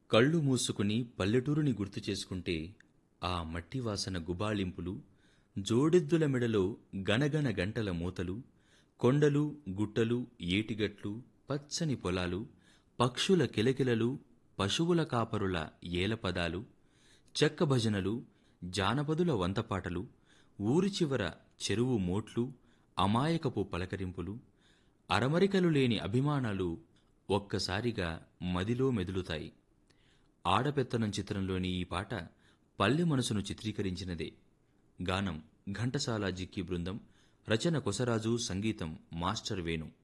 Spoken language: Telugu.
కళ్ళు మూసుకుని పల్లెటూరుని గుర్తు చేసుకుంటే ఆ మట్టి వాసన గుబాళింపులు జోడెద్దుల మెడలో గనగన గంటల మూతలు కొండలు గుట్టలు ఏటిగట్లు పచ్చని పొలాలు పక్షుల కిలకిలలు పశువుల కాపరుల ఏలపదాలు చెక్క భజనలు జానపదుల వంతపాటలు ఊరి చివర చెరువు మోట్లు అమాయకపు పలకరింపులు అరమరికలు లేని అభిమానాలు ఒక్కసారిగా మదిలో మెదులుతాయి ఆడపెత్తనం చిత్రంలోని ఈ పాట పల్లె మనసును చిత్రీకరించినదే గానం ఘంటసాల జిక్కి బృందం రచన కొసరాజు సంగీతం మాస్టర్ వేణు